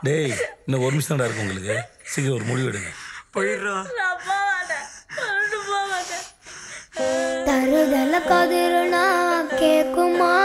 டேய் இன்னும் ஒரு நிமிஷம் இருக்கு உங்களுக்கு சீக்கிரம் ஒரு முடிவு எடுங்க போயிடுறா நான் போக மாட்டேன் கொண்டு போக மாட்டேன் தருதல கதிருனா கேக்குமா